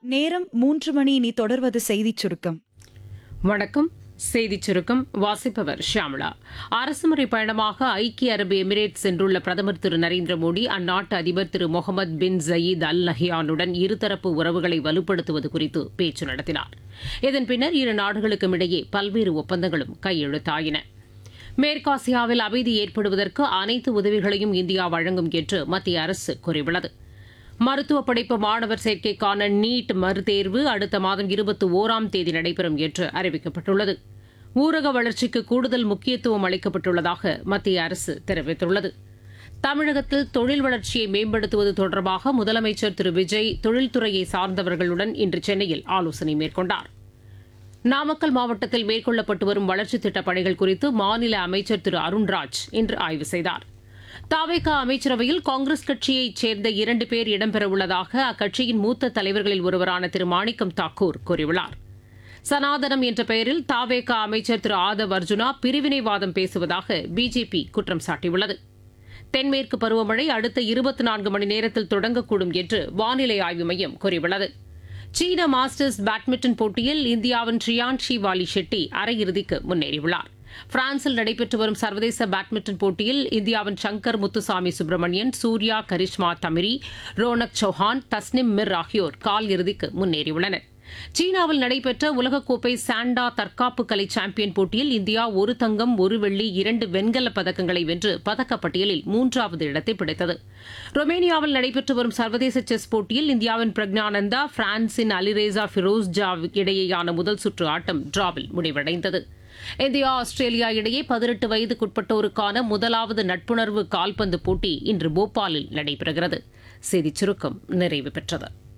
நேரம் மூன்று மணி இனி தொடர்வது செய்திச் சுருக்கம் வணக்கம் செய்திச் சுருக்கம் வாசிப்பவர் ஷியாமளா அரசுமுறை பயணமாக ஐக்கிய அரபு எமிரேட்ஸ் சென்றுள்ள பிரதமர் திரு நரேந்திர மோடி அந்நாட்டு அதிபர் திரு முகமது பின் ஜயீத் அல் நஹியானுடன் இருதரப்பு உறவுகளை வலுப்படுத்துவது குறித்து பேச்சு நடத்தினார் இதன் பின்னர் இரு நாடுகளுக்கும் இடையே பல்வேறு ஒப்பந்தங்களும் கையெழுத்தாயின மேற்காசியாவில் அமைதி ஏற்படுவதற்கு அனைத்து உதவிகளையும் இந்தியா வழங்கும் என்று மத்திய அரசு கூறியுள்ளது மருத்துவ படிப்பு மாணவர் சேர்க்கைக்கான நீட் மறுதேர்வு அடுத்த மாதம் இருபத்தி ஓராம் தேதி நடைபெறும் என்று அறிவிக்கப்பட்டுள்ளது ஊரக வளர்ச்சிக்கு கூடுதல் முக்கியத்துவம் அளிக்கப்பட்டுள்ளதாக மத்திய அரசு தெரிவித்துள்ளது தமிழகத்தில் தொழில் வளர்ச்சியை மேம்படுத்துவது தொடர்பாக முதலமைச்சர் திரு விஜய் தொழில்துறையை சார்ந்தவர்களுடன் இன்று சென்னையில் ஆலோசனை மேற்கொண்டார் நாமக்கல் மாவட்டத்தில் மேற்கொள்ளப்பட்டு வரும் வளர்ச்சித் திட்டப் பணிகள் குறித்து மாநில அமைச்சர் திரு அருண்ராஜ் இன்று ஆய்வு செய்தார் தாவேகா அமைச்சரவையில் காங்கிரஸ் கட்சியைச் சேர்ந்த இரண்டு பேர் இடம்பெறவுள்ளதாக அக்கட்சியின் மூத்த தலைவர்களில் ஒருவரான திரு மாணிக்கம் தாக்கூர் கூறியுள்ளார் சனாதனம் என்ற பெயரில் தாவேகா அமைச்சர் திரு ஆதவ் அர்ஜுனா பிரிவினைவாதம் பேசுவதாக பிஜேபி குற்றம் சாட்டியுள்ளது தென்மேற்கு பருவமழை அடுத்த இருபத்தி நான்கு மணி நேரத்தில் தொடங்கக்கூடும் என்று வானிலை ஆய்வு மையம் கூறியுள்ளது சீன மாஸ்டர்ஸ் பேட்மிண்டன் போட்டியில் இந்தியாவின் ட்ரியான்ஷி வாலி ஷெட்டி அரையிறுதிக்கு முன்னேறியுள்ளார் பிரான்சில் நடைபெற்று வரும் சர்வதேச பேட்மிண்டன் போட்டியில் இந்தியாவின் சங்கர் முத்துசாமி சுப்பிரமணியன் சூர்யா கரிஷ்மா தமிரி ரோனக் சௌஹான் தஸ்னிம் மிர் ஆகியோர் கால் இறுதிக்கு முன்னேறியுள்ளனர் சீனாவில் நடைபெற்ற உலகக்கோப்பை சாண்டா தற்காப்பு கலை சாம்பியன் போட்டியில் இந்தியா ஒரு தங்கம் ஒரு வெள்ளி இரண்டு வெண்கலப் பதக்கங்களை வென்று பதக்கப்பட்டியலில் மூன்றாவது இடத்தை பிடித்தது ரொமேனியாவில் நடைபெற்று வரும் சர்வதேச செஸ் போட்டியில் இந்தியாவின் பிரக்ஞானந்தா பிரான்சின் அலிரேசா ஃபிரோஸ்ஜா இடையேயான முதல் சுற்று ஆட்டம் டிராவில் முடிவடைந்தது இந்தியா ஆஸ்திரேலியா இடையே பதினெட்டு வயதுக்குட்பட்டோருக்கான முதலாவது நட்புணர்வு கால்பந்து போட்டி இன்று போபாலில் நடைபெறுகிறது செய்திச் சுருக்கம் நிறைவு பெற்றது